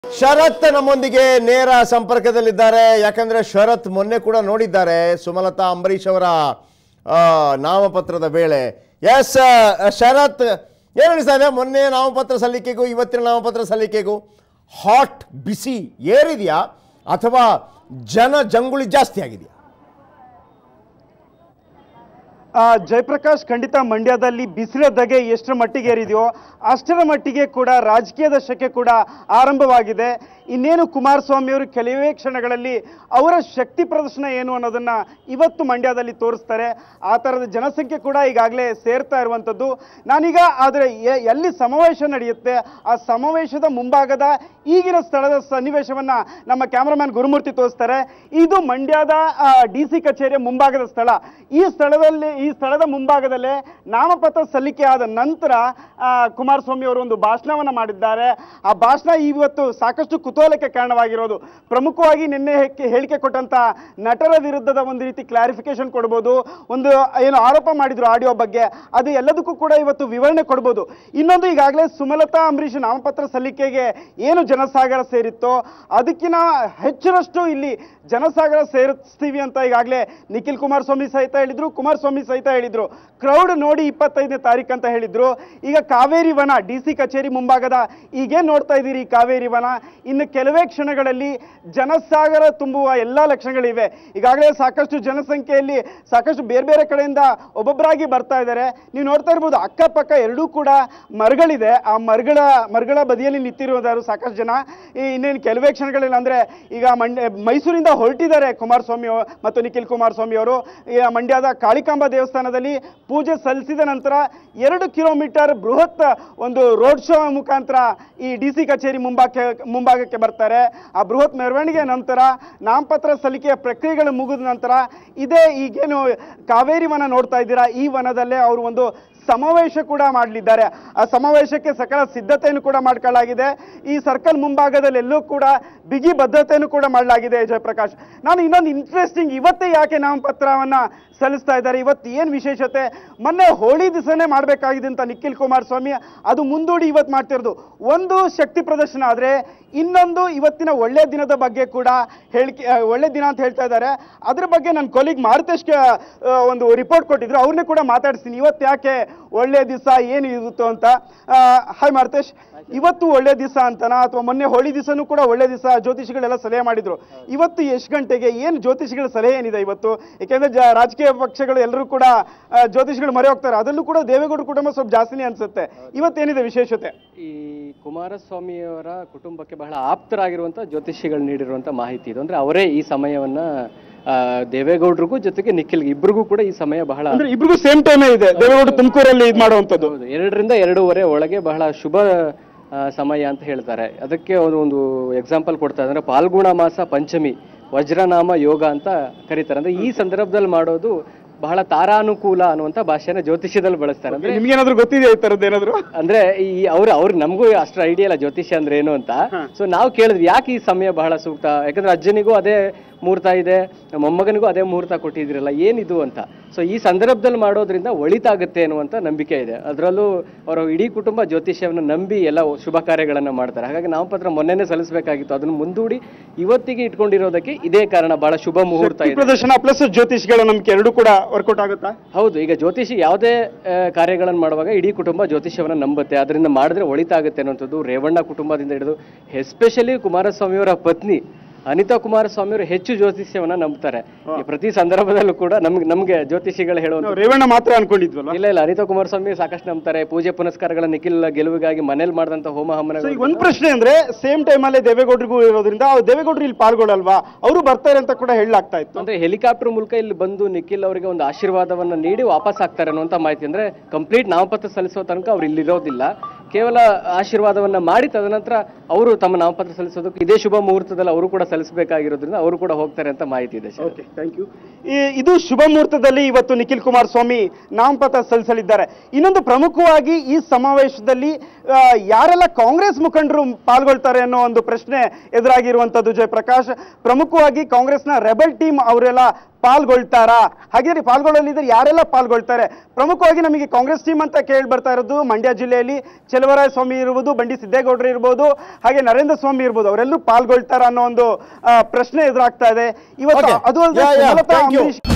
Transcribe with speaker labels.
Speaker 1: ಶರತ್ ನಮ್ಮೊಂದಿಗೆ ನೇರ ಸಂಪರ್ಕದಲ್ಲಿದ್ದಾರೆ ಯಾಕಂದ್ರೆ ಶರತ್ ಮೊನ್ನೆ ಕೂಡ ನೋಡಿದ್ದಾರೆ ಸುಮಲತಾ ಅಂಬರೀಶ್ ಅವರ ಆ, ನಾಮಪತ್ರದ ವೇಳೆ ಎಸ್ ಶರತ್ ಏನು ಅನಿಸ್ತಾ ಇದೆ ಮೊನ್ನೆ ನಾಮಪತ್ರ ಸಲ್ಲಿಕೆಗೂ ಇವತ್ತಿನ ನಾಮಪತ್ರ ಸಲ್ಲಿಕೆಗೂ ಹಾಟ್ ಬಿಸಿ ಏರಿದೆಯಾ ಅಥವಾ ಜನ ಜಂಗುಳಿ ಜಾಸ್ತಿ ಆಗಿದೆಯಾ
Speaker 2: ಆ, ಜಯಪ್ರಕಾಶ್ ಖಂಡಿತ ಮಂಡ್ಯದಲ್ಲಿ ಬಿಸಿಲ ಧಗೆ ಎಷ್ಟರ ಮಟ್ಟಿಗೆ ಏರಿದೆಯೋ ಅಷ್ಟರ ಮಟ್ಟಿಗೆ ಕೂಡ ರಾಜಕೀಯದ ಶಕೆ ಕೂಡ ಆರಂಭವಾಗಿದೆ ಇನ್ನೇನು ಕುಮಾರಸ್ವಾಮಿ ಅವರು ಕೆಲವೇ ಕ್ಷಣಗಳಲ್ಲಿ ಅವರ ಶಕ್ತಿ ಪ್ರದರ್ಶನ ಏನು ಅನ್ನೋದನ್ನ ಇವತ್ತು ಮಂಡ್ಯದಲ್ಲಿ ತೋರಿಸ್ತಾರೆ ಆ ಥರದ ಜನಸಂಖ್ಯೆ ಕೂಡ ಈಗಾಗಲೇ ಸೇರ್ತಾ ಇರುವಂಥದ್ದು ನಾನೀಗ ಆದರೆ ಎ- ಎಲ್ಲಿ ಸಮಾವೇಶ ನಡೆಯುತ್ತೆ ಆ ಸಮಾವೇಶದ ಮುಂಭಾಗದ ಈಗಿನ ಸ್ಥಳದ ಸನ್ನಿವೇಶವನ್ನ ನಮ್ಮ ಕ್ಯಾಮರಾಮ್ಯಾನ್ ಗುರುಮೂರ್ತಿ ತೋರಿಸ್ತಾರೆ ಇದು ಮಂಡ್ಯದ ಡಿ ಸಿ ಕಚೇರಿಯ ಮುಂಭಾಗದ ಸ್ಥಳ ಈ ಸ್ಥಳದಲ್ಲಿ ಈ ಸ್ಥಳದ ಮುಂಭಾಗದಲ್ಲೇ ನಾಮಪತ್ರ ಸಲ್ಲಿಕೆ ಆದ ನಂತರ ಆ, ಕುಮಾರಸ್ವಾಮಿ ಅವರು ಒಂದು ಭಾಷಣವನ್ನ ಮಾಡಿದ್ದಾರೆ ಆ ಭಾಷಣ ಇವತ್ತು ಸಾಕಷ್ಟು ಕುತೂಹಲಕ್ಕೆ ಕಾರಣವಾಗಿರೋದು ಪ್ರಮುಖವಾಗಿ ನಿನ್ನೆ ಹೆಕ್ಕೆ- ಹೇಳಿಕೆ ಕೊಟ್ಟಂತ ನಟರ ವಿರುದ್ಧದ ಒಂದು ರೀತಿ ಕ್ಲಾರಿಫಿಕೇಶನ್ ಕೊಡ್ಬೋದು ಒಂದು ಏನು ಆರೋಪ ಮಾಡಿದ್ರು ಆಡಿಯೋ ಬಗ್ಗೆ ಅದು ಎಲ್ಲದಕ್ಕೂ ಕೂಡ ಇವತ್ತು ವಿವರಣೆ ಕೊಡ್ಬೋದು ಇನ್ನೊಂದು ಈಗಾಗಲೇ ಸುಮಲತಾ ಅಂಬರೀಷ್ ನಾಮಪತ್ರ ಸಲ್ಲಿಕೆಗೆ ಏನು ಜನಸಾಗರ ಸೇರಿತ್ತೋ ಅದಕ್ಕಿಂತ ಹೆಚ್ಚರಷ್ಟು ಇಲ್ಲಿ ಜನಸಾಗರ ಸೇರಿಸ್ತೀವಿ ಅಂತ ಈಗಾಗಲೇ ನಿಖಿಲ್ ಕುಮಾರಸ್ವಾಮಿ ಸಹಿತ ಹೇಳಿದ್ರು ಕುಮಾರಸ್ವಾಮಿ ಸಹಿತ ಹೇಳಿದ್ರು ಕ್ರೌಡ್ ನೋಡಿ ಇಪ್ಪತ್ತೈದನೇ ತಾರೀಕು ಅಂತ ಹೇಳಿದ್ರು ಈಗ ಕಾವೇರಿ ವನ ಡಿ ಸಿ ಕಚೇರಿ ಮುಂಭಾಗದ ಈಗೇನ್ ನೋಡ್ತಾ ಇದ್ದೀರಿ ಈ ಕಾವೇರಿ ವನ ಇನ್ನು ಕೆಲವೇ ಕ್ಷಣಗಳಲ್ಲಿ ಜನಸಾಗರ ತುಂಬುವ ಎಲ್ಲ ಲಕ್ಷಣಗಳಿವೆ ಈಗಾಗಲೇ ಸಾಕಷ್ಟು ಜನಸಂಖ್ಯೆಯಲ್ಲಿ ಸಾಕಷ್ಟು ಬೇರೆ ಬೇರೆ ಕಡೆಯಿಂದ ಒಬ್ಬೊಬ್ಬರಾಗಿ ಬರ್ತಾ ಇದ್ದಾರೆ ನೀವು ನೋಡ್ತಾ ಇರ್ಬೋದು ಅಕ್ಕಪಕ್ಕ ಎರಡೂ ಕೂಡ ಮರಗಳಿದೆ ಆ ಮರಗಳ ಮರಗಳ ಬದಿಯಲ್ಲಿ ನಿಂತಿರುವುದಾರು ಸಾಕಷ್ಟು ಜನ ಈ ಇನ್ನೇನು ಕೆಲವೇ ಕ್ಷಣಗಳಲ್ಲಿ ಅಂದ್ರೆ ಈಗ ಮಂಡ್ಯ ಮೈಸೂರಿಂದ ಹೊರಟಿದ್ದಾರೆ ಕುಮಾರಸ್ವಾಮಿ ಅವ- ಮತ್ತು ನಿಖಿಲ್ ಕುಮಾರಸ್ವಾಮಿ ಅವರು ಈ ಮಂಡ್ಯದ ಕಾಳಿಕಾಂಬ ದೇವಸ್ಥಾನದಲ್ಲಿ ಪೂಜೆ ಸಲ್ಲಿಸಿದ ನಂತರ ಎರಡು ಕಿಲೋಮೀಟರ್ ಬೃಹತ್ ಒಂದು ರೋಡ್ ಶೋ ಮುಖಾಂತರ ಈ ಡಿ ಸಿ ಕಚೇರಿ ಮುಂಭಾಗಕ್ಕೆ ಮುಂಭಾಗಕ್ಕೆ ಬರ್ತಾರೆ ಆ ಬೃಹತ್ ಮೆರವಣಿಗೆ ನಂತರ ನಾಮಪತ್ರ ಸಲ್ಲಿಕೆಯ ಪ್ರಕ್ರಿಯೆಗಳು ಮುಗಿದ ನಂತರ ಇದೇ ಈಗೇನು ಕಾವೇರಿ ವನ ನೋಡ್ತಾ ಇದ್ದೀರಾ ಈ ವನದಲ್ಲೇ ಅವರು ಒಂದು ಸಮಾವೇಶ ಕೂಡ ಮಾಡಲಿದ್ದಾರೆ ಆ ಸಮಾವೇಶಕ್ಕೆ ಸಕಲ ಸಿದ್ಧತೆಯನ್ನು ಕೂಡ ಮಾಡ್ಕೊಳ್ಳಲಾಗಿದೆ ಈ ಸರ್ಕಲ್ ಮುಂಭಾಗದಲ್ಲಿ ಎಲ್ಲೂ ಕೂಡ ಬಿಗಿ ಭದ್ರತೆಯನ್ನು ಕೂಡ ಮಾಡಲಾಗಿದೆ ಜಯಪ್ರಕಾಶ್ ನಾನು ಇನ್ನೊಂದು ಇಂಟ್ರೆಸ್ಟಿಂಗ್ ಇವತ್ತೇ ಯಾಕೆ ನಾಮಪತ್ರವನ್ನ ಸಲ್ಲಿಸ್ತಾ ಇದ್ದಾರೆ ಇವತ್ತು ಏನು ವಿಶೇಷತೆ ಮೊನ್ನೆ ಹೋಳಿ ದಿವಸನೇ ಮಾಡಬೇಕಾಗಿದೆ ಅಂತ ನಿಖಿಲ್ ಕುಮಾರಸ್ವಾಮಿ ಅದು ಮುಂದೂಡಿ ಇವತ್ತು ಮಾಡ್ತಿರೋದು ಒಂದು ಶಕ್ತಿ ಪ್ರದರ್ಶನ ಆದರೆ ಇನ್ನೊಂದು ಇವತ್ತಿನ ಒಳ್ಳೆ ದಿನದ ಬಗ್ಗೆ ಕೂಡ ಹೇಳಿಕೆ ಆ, ಒಳ್ಳೆ ದಿನ ಅಂತ ಹೇಳ್ತಾ ಇದ್ದಾರೆ ಅದ್ರ ಬಗ್ಗೆ ನನ್ನ ಕೊಲಿಗ್ ಮಾರುತೇಶ್ಗೆ ಆ, ಒಂದು ರಿಪೋರ್ಟ್ ಕೊಟ್ಟಿದ್ರು ಅವ್ರನ್ನೇ ಕೂಡ ಮಾತಾಡಿಸ್ತೀನಿ ಇವತ್ತು ಯಾಕೆ ಒಳ್ಳೆ ದಿವಸ ಏನು ಇರುತ್ತೋ ಅಂತ ಹಾಯ್ ಮಾರುತೇಶ್ ಇವತ್ತು ಒಳ್ಳೆ ದಿವಸ ಅಂತನಾ ಅಥವಾ ಮೊನ್ನೆ ಹೋಳಿ ದಿವಸನೂ ಕೂಡ ಒಳ್ಳೆ ದಿವಸ ಜ್ಯೋತಿಷಿಗಳೆಲ್ಲ ಸಲಹೆ ಮಾಡಿದ್ರು ಇವತ್ತು ಎಷ್ಟು ಗಂಟೆಗೆ ಏನು ಜ್ಯೋತಿಷಿಗಳ ಸಲಹೆ ಏನಿದೆ ಇವತ್ತು ಯಾಕೆಂದ್ರೆ ಜ ರಾಜಕೀಯ ಪಕ್ಷಗಳು ಎಲ್ಲರೂ ಕೂಡ ಆ, ಜ್ಯೋತಿಷಿಗಳು ಮೊರೆ ಹೋಗ್ತಾರೆ ಅದರಲ್ಲೂ ಕೂಡ ದೇವೇಗೌಡ ಕುಟುಂಬ ಸ್ವಲ್ಪ ಜಾಸ್ತಿನೇ ಅನ್ಸುತ್ತೆ ಇವತ್ತೇನಿದೆ ವಿಶೇಷತೆ
Speaker 3: ಈ ಕುಮಾರಸ್ವಾಮಿಯವರ ಕುಟುಂಬಕ್ಕೆ ಬಹಳ ಆಪ್ತರಾಗಿರುವಂಥ ಜ್ಯೋತಿಷಿಗಳು ನೀಡಿರುವಂಥ ಮಾಹಿತಿ ಇದು ಅಂದ್ರೆ ಅವರೇ ಈ ಸಮಯವನ್ನ ಆ, ದೇವೇಗೌಡರಿಗೂ ಜೊತೆಗೆ ನಿಖಿಲ್ಗೆ ಇಬ್ರಿಗೂ ಕೂಡ ಈ ಸಮಯ ಬಹಳ
Speaker 2: ಅಂದ್ರೆ ಇಬ್ರಿಗೂ ಸೇಮ್ ಟೈಮೇ ಇದೆ ದೇವೇಗೌಡ ತುಮಕೂರಲ್ಲಿ ಇದು ಮಾಡುವಂಥದ್ದು
Speaker 3: ಹೌದು ಎರಡರಿಂದ ಎರಡೂವರೆ ಒಳಗೆ ಬಹಳ ಶುಭ ಆ, ಸಮಯ ಅಂತ ಹೇಳ್ತಾರೆ ಅದಕ್ಕೆ ಒಂದು ಒಂದು ಎಕ್ಸಾಂಪಲ್ ಕೊಡ್ತಾ ಇದ್ದಾರೆ ಪಾಲ್ಗುಣ ಮಾಸ ಪಂಚಮಿ ವಜ್ರನಾಮ ಯೋಗ ಅಂತ ಕರೀತಾರೆ ಅಂದ್ರೆ ಈ ಸಂದರ್ಭದಲ್ಲಿ ಮಾಡೋದು ಬಹಳ ತಾರಾನುಕೂಲ ಅನ್ನುವಂಥ ಭಾಷೆನ ಜ್ಯೋತಿಷ್ಯದಲ್ಲಿ ಬಳಸ್ತಾರೆ ಅಂದ್ರೆ
Speaker 2: ನಿಮ್ಗೇನಾದ್ರೂ ಗೊತ್ತಿದೆ ಈ ತರದ್ದು ಏನಾದ್ರು
Speaker 3: ಅಂದ್ರೆ ಈ ಅವ್ರು ಅವ್ರು ನಮಗೂ ಅಷ್ಟು ಐಡಿಯಾ ಇಲ್ಲ ಜ್ಯೋತಿಷ್ಯ ಅಂದ್ರೆ ಏನು ಅಂತ ಸೊ ನಾವು ಕೇಳಿದ್ವಿ ಯಾಕೆ ಈ ಸಮಯ ಬಹಳ ಸೂಕ್ತ ಯಾಕಂದ್ರೆ ಅಜ್ಜನಿಗೂ ಅದೇ ಮುಹೂರ್ತ ಇದೆ ಮೊಮ್ಮಗನಿಗೂ ಅದೇ ಮುಹೂರ್ತ ಕೊಟ್ಟಿದ್ರಲ್ಲ ಏನಿದು ಅಂತ ಸೊ ಈ ಸಂದರ್ಭದಲ್ಲಿ ಮಾಡೋದ್ರಿಂದ ಒಳಿತಾಗುತ್ತೆ ಅನ್ನುವಂಥ ನಂಬಿಕೆ ಇದೆ ಅದರಲ್ಲೂ ಅವರ ಇಡೀ ಕುಟುಂಬ ಜ್ಯೋತಿಷ್ಯವನ್ನು ನಂಬಿ ಎಲ್ಲ ಶುಭ ಕಾರ್ಯಗಳನ್ನ ಮಾಡ್ತಾರೆ ಹಾಗಾಗಿ ನಾಮಪತ್ರ ಮೊನ್ನೆನೇ ಸಲ್ಲಿಸಬೇಕಾಗಿತ್ತು ಅದನ್ನು ಮುಂದೂಡಿ ಇವತ್ತಿಗೆ ಇಟ್ಕೊಂಡಿರೋದಕ್ಕೆ ಇದೇ ಕಾರಣ ಬಹಳ ಶುಭ ಮುಹೂರ್ತ
Speaker 2: ಶಕ್ತಿ
Speaker 3: ಇದೆ
Speaker 2: ಪ್ರದರ್ಶನ ಪ್ಲಸ್ ಜ್ಯೋತಿಷಿಗಳ ನಂಬಿಕೆ ಎರಡು ಕೂಡ ವರ್ಕೌಟ್ ಆಗುತ್ತಾ
Speaker 3: ಹೌದು ಈಗ ಜ್ಯೋತಿಷಿ ಯಾವುದೇ ಆ, ಕಾರ್ಯಗಳನ್ನು ಮಾಡುವಾಗ ಇಡೀ ಕುಟುಂಬ ಜ್ಯೋತಿಷ್ಯವನ್ನ ನಂಬುತ್ತೆ ಅದರಿಂದ ಮಾಡಿದ್ರೆ ಒಳಿತಾಗುತ್ತೆ ಅನ್ನೋಂಥದ್ದು ರೇವಣ್ಣ ಕುಟುಂಬದಿಂದ ಹಿಡಿದು ಎಸ್ಪೆಷಲಿ ಕುಮಾರಸ್ವಾಮಿಯವರ ಪತ್ನಿ ಅನಿತಾ ಕುಮಾರಸ್ವಾಮಿ ಅವರು ಹೆಚ್ಚು ಜ್ಯೋತಿಷ್ಯವನ್ನ ನಂಬ್ತಾರೆ ಈ ಪ್ರತಿ ಸಂದರ್ಭದಲ್ಲೂ ಕೂಡ ನಮ್ಗೆ ನಮ್ಗೆ ಜ್ಯೋತಿಷಿಗಳು ಹೇಳುವಂತ
Speaker 2: ನಾವು ರೇವಣ್ಣ ಮಾತ್ರ ಅನ್ಕೊಂಡಿದ್ವಲ್ವಾ
Speaker 3: ಇಲ್ಲ ಇಲ್ಲ ಅನಿತಾ ಕುಮಾರಸ್ವಾಮಿ ಸಾಕಷ್ಟು ನಂಬ್ತಾರೆ ಪೂಜೆ ಪುನಸ್ಕಾರಗಳ ನಿಖಿಲ್ ಗೆಲುವಿಗಾಗಿ ಮನೇಲಿ ಮಾಡಿದಂತ ಹೋಮ ಹವನ
Speaker 2: ಸೊ ಈಗ ಒಂದ್ ಪ್ರಶ್ನೆ ಅಂದ್ರೆ ಸೇಮ್ ಟೈಮ್ ಅಲ್ಲೇ ದೇವೇಗೌಡರಿಗೂ ಇರೋದ್ರಿಂದ ಅವ್ರು ದೇವೇಗೌಡರು ಇಲ್ಲಿ ಪಾಲ್ಗೊಳ್ಳಲ್ವಾ ಅವರು ಬರ್ತಾರೆ ಅಂತ ಕೂಡ ಹೇಳಲಾಗ್ತಾ ಇತ್ತು
Speaker 3: ಅಂದ್ರೆ ಹೆಲಿಕಾಪ್ಟರ್ ಮೂಲಕ ಇಲ್ಲಿ ಬಂದು ನಿಖಿಲ್ ಅವರಿಗೆ ಒಂದು ಆಶೀರ್ವಾದವನ್ನ ನೀಡಿ ವಾಪಸ್ ಆಗ್ತಾರೆ ಅನ್ನುವಂತ ಮಾಹಿತಿ ಅಂದ್ರೆ ಕಂಪ್ಲೀಟ್ ನಾಮಪತ್ರ ಸಲ್ಲಿಸೋ ತನಕ ಅವ್ರು ಇಲ್ಲಿರೋದಿಲ್ಲ ಕೇವಲ ಆಶೀರ್ವಾದವನ್ನ ಮಾಡಿ ತದನಂತರ ಅವರು ತಮ್ಮ ನಾಮಪತ್ರ ಸಲ್ಲಿಸೋದಕ್ಕೆ ಇದೇ ಶುಭ ಮುಹೂರ್ತದಲ್ಲಿ ಅವರು ಕೂಡ ಸಲ್ಲಿಸಬೇಕಾಗಿರೋದ್ರಿಂದ ಅವರು ಕೂಡ ಹೋಗ್ತಾರೆ ಅಂತ ಮಾಹಿತಿ ಇದೆ ಸರ್
Speaker 2: ಓಕೆ ಥ್ಯಾಂಕ್ ಯು ಇದು ಶುಭ ಮುಹೂರ್ತದಲ್ಲಿ ಇವತ್ತು ನಿಖಿಲ್ ಕುಮಾರಸ್ವಾಮಿ ನಾಮಪತ್ರ ಸಲ್ಲಿಸಲಿದ್ದಾರೆ ಇನ್ನೊಂದು ಪ್ರಮುಖವಾಗಿ ಈ ಸಮಾವೇಶದಲ್ಲಿ ಆ, ಯಾರೆಲ್ಲ ಕಾಂಗ್ರೆಸ್ ಮುಖಂಡರು ಪಾಲ್ಗೊಳ್ತಾರೆ ಅನ್ನೋ ಒಂದು ಪ್ರಶ್ನೆ ಎದುರಾಗಿರುವಂತದ್ದು ಜಯಪ್ರಕಾಶ್ ಪ್ರಮುಖವಾಗಿ ಕಾಂಗ್ರೆಸ್ನ ರೆಬಲ್ ಟೀಮ್ ಅವರೆಲ್ಲ ಪಾಲ್ಗೊಳ್ತಾರಾ ಹಾಗಿದ್ರೆ ಪಾಲ್ಗೊಳ್ಳಲಿದ್ರೆ ಯಾರೆಲ್ಲ ಪಾಲ್ಗೊಳ್ತಾರೆ ಪ್ರಮುಖವಾಗಿ ನಮಗೆ ಕಾಂಗ್ರೆಸ್ ಟೀಮ್ ಅಂತ ಕೇಳಿ ಬರ್ತಾ ಇರೋದು ಮಂಡ್ಯ ಜಿಲ್ಲೆಯಲ್ಲಿ ಚೆಲುವರಾಯ ಸ್ವಾಮಿ ಇರ್ಬೋದು ಬಂಡಿ ಸಿದ್ದೇಗೌಡರು ಇರ್ಬೋದು ಹಾಗೆ ನರೇಂದ್ರ ಸ್ವಾಮಿ ಇರ್ಬೋದು ಅವರೆಲ್ಲರೂ ಪಾಲ್ಗೊಳ್ತಾರ ಅನ್ನೋ ಒಂದು ಆ, ಪ್ರಶ್ನೆ ಎದುರಾಗ್ತಾ ಇದೆ ಇವತ್ತು
Speaker 1: Okay.
Speaker 2: ಅದು ಅಲ್ಲದೆ
Speaker 1: Yeah, yeah.
Speaker 2: Sumalatha
Speaker 1: Thank you.
Speaker 2: Ambareesh